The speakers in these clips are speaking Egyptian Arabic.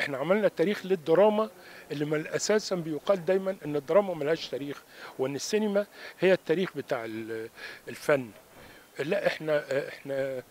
احنا عملنا تاريخ للدراما اللي من اساسا بيقال دايما ان الدراما ملهاش تاريخ وان السينما هي التاريخ بتاع ال- الفن لا احنا احنا آه،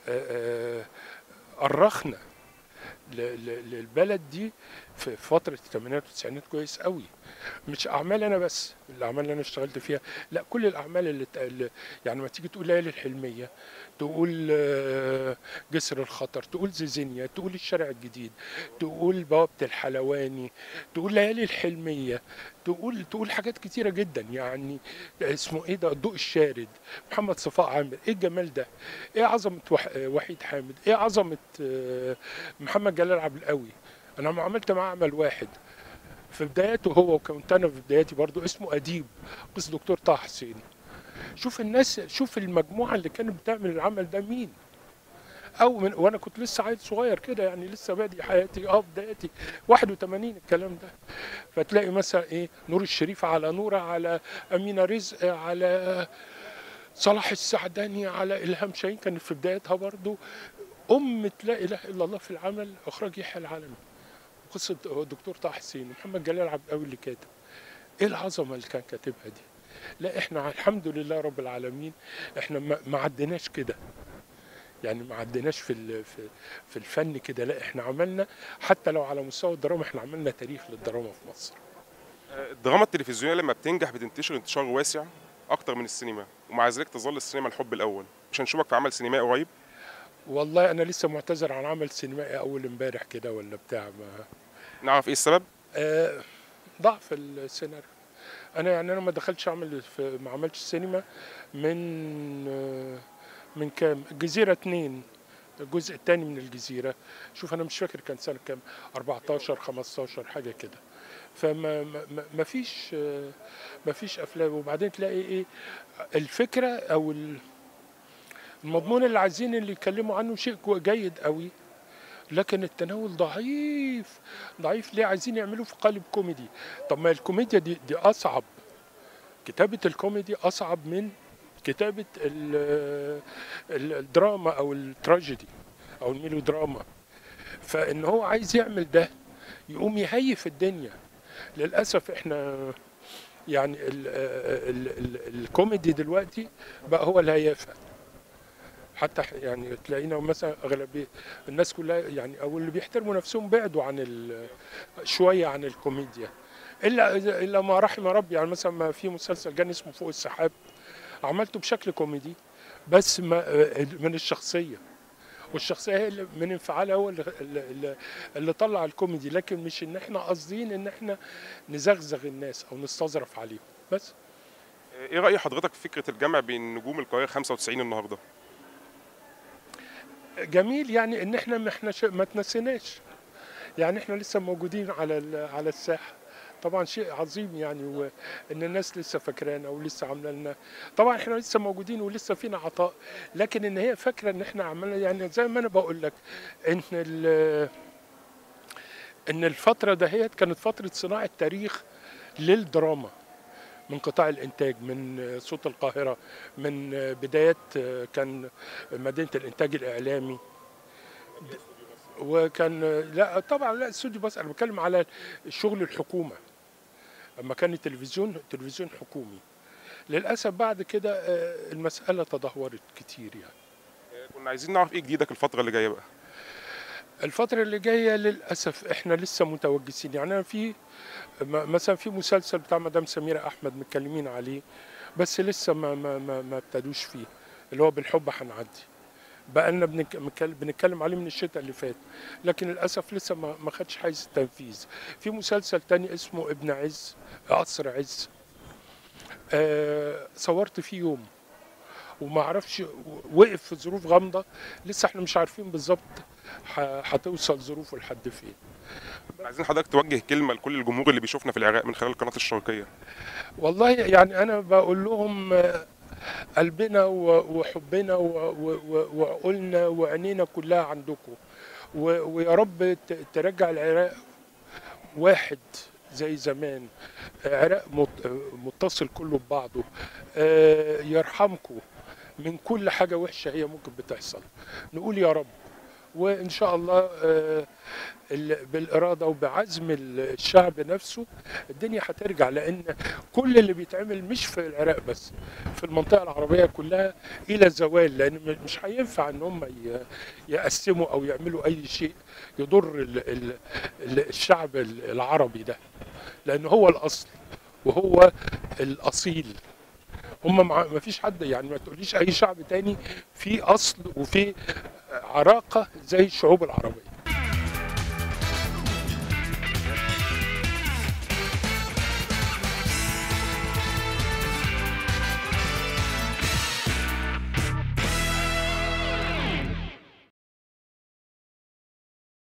آه، أرخنا ل- ل- للبلد دي في فترة الثمانينات والتسعينات كويس قوي مش أعمال أنا بس الأعمال اللي أنا اشتغلت فيها لا كل الأعمال اللي, ت- اللي يعني ما تيجي تقول ليالي الحلمية تقول آه، جسر الخطر تقول زيزينيا تقول الشارع الجديد تقول بوابة الحلواني تقول ليالي الحلمية تقول تقول حاجات كتيرة جدا يعني اسمه ايه ده الضوء الشارد محمد صفاء عامر ايه الجمال ده ايه عظمة وح- وحيد حامد ايه عظمة آه، محمد جلال عبد القوي انا لما عملت معاه عمل واحد في بداياته هو وكنت انا في بداياتي برضو اسمه اديب قص دكتور طه حسين شوف الناس شوف المجموعه اللي كانت بتعمل العمل ده مين او من وانا كنت لسه عيل صغير كده يعني لسه بادئ حياتي اه بدايتي 81 الكلام ده فتلاقي مثلا ايه نور الشريف على نوره على امينه رزق على صلاح السعداني على الهام شاهين كانت في بدايتها برضو ام لا اله الا الله في العمل اخراج يحيى العالمي قصه دكتور طه حسين محمد جلال عبد القوي اللي كاتب ايه العظمه اللي كان كاتبها دي لا احنا الحمد لله رب العالمين احنا ما ما عديناش كده يعني ما عديناش في ال- في في الفن كده لا احنا عملنا حتى لو على مستوى الدراما احنا عملنا تاريخ للدراما في مصر الدراما التلفزيونيه لما بتنجح بتنتشر انتشار واسع اكتر من السينما ومع ذلك تظل السينما الحب الاول مش هنشوفك في عمل سينمائي قريب والله انا لسه معتذر عن عمل سينمائي اول امبارح كده ولا بتاع ما نعرف ايه السبب آه، ضعف السيناريو انا يعني انا ما دخلتش اعمل في ما عملتش سينما من آه، من كام الجزيره اتنين الجزء الثاني من الجزيره شوف انا مش فاكر كان سنه كام 14 15 حاجه كده فما ما- ما ما فيش آه، ما فيش افلام وبعدين تلاقي ايه الفكره او ال- المضمون اللي عايزين اللي يتكلموا عنه شيء كو- جيد قوي لكن التناول ضعيف ضعيف ليه عايزين يعملوه في قالب كوميدي طب ما الكوميديا دي دي اصعب كتابة الكوميدي اصعب من كتابة ال- ال- الدراما او التراجيدي او الميلودراما فان هو عايز يعمل ده يقوم يهيف الدنيا للاسف احنا يعني ال ال ال الكوميدي دلوقتي بقى هو الهيافه حتى ح- يعني تلاقينا مثلا اغلبيه الناس كلها يعني او اللي بيحترموا نفسهم بعدوا عن ال- شويه عن الكوميديا الا إذا- الا ما رحم ربي يعني مثلا ما في مسلسل كان اسمه فوق السحاب عملته بشكل كوميدي بس ما من الشخصيه والشخصيه هي اللي من انفعالها هو اللي, اللي, اللي طلع الكوميدي لكن مش ان احنا قاصدين ان احنا نزغزغ الناس او نستظرف عليهم بس ايه راي حضرتك في فكره الجمع بين نجوم القاهره 95 النهارده جميل يعني ان احنا ما احنا ش- ما تنسيناش يعني احنا لسه موجودين على ال- على الساحه طبعا شيء عظيم يعني وان الناس لسه فاكرانا ولسه عامله لنا طبعا احنا لسه موجودين ولسه فينا عطاء لكن ان هي فاكره ان احنا عملنا يعني زي ما انا بقول لك ان ال- ان الفتره دهيت كانت فتره صناعه تاريخ للدراما من قطاع الانتاج من صوت القاهره من بدايات كان مدينه الانتاج الاعلامي وكان لا طبعا لا استوديو بس انا بتكلم على شغل الحكومه اما كان التلفزيون تلفزيون حكومي للاسف بعد كده آه، المساله تدهورت كتير يعني كنا عايزين نعرف ايه جديدك الفتره اللي جايه بقى الفترة اللي جاية للأسف إحنا لسه متوجسين يعني أنا في م- مثلا في مسلسل بتاع مدام سميرة أحمد متكلمين عليه بس لسه ما ما ما, ما ابتدوش فيه اللي هو بالحب هنعدي بقى لنا بنك- مكل- بنتكلم عليه من الشتاء اللي فات لكن للأسف لسه ما ما خدش حيز التنفيذ في مسلسل تاني اسمه ابن عز قصر عز آه صورت فيه يوم وما اعرفش وقف في ظروف غامضه لسه احنا مش عارفين بالظبط ه- هتوصل ظروفه لحد فين عايزين حضرتك توجه كلمه لكل الجمهور اللي بيشوفنا في العراق من خلال القناه الشرقيه والله يعني انا بقول لهم آه، قلبنا و- وحبنا و- و- و- وعقولنا وعينينا كلها عندكم و- ويا رب ت- ترجع العراق واحد زي زمان عراق مت- متصل كله ببعضه آه، يرحمكم من كل حاجة وحشة هي ممكن بتحصل نقول يا رب وان شاء الله آه، ال- بالاراده وبعزم ال- الشعب نفسه الدنيا هترجع لان كل اللي بيتعمل مش في العراق بس في المنطقه العربيه كلها الى الزوال لان م- مش هينفع ان هم ي- يقسموا او يعملوا اي شيء يضر ال- ال- ال- الشعب ال- العربي ده لان هو الاصل وهو الاصيل هم مع ما فيش حد يعني ما تقوليش اي شعب تاني في اصل وفي عراقه زي الشعوب العربيه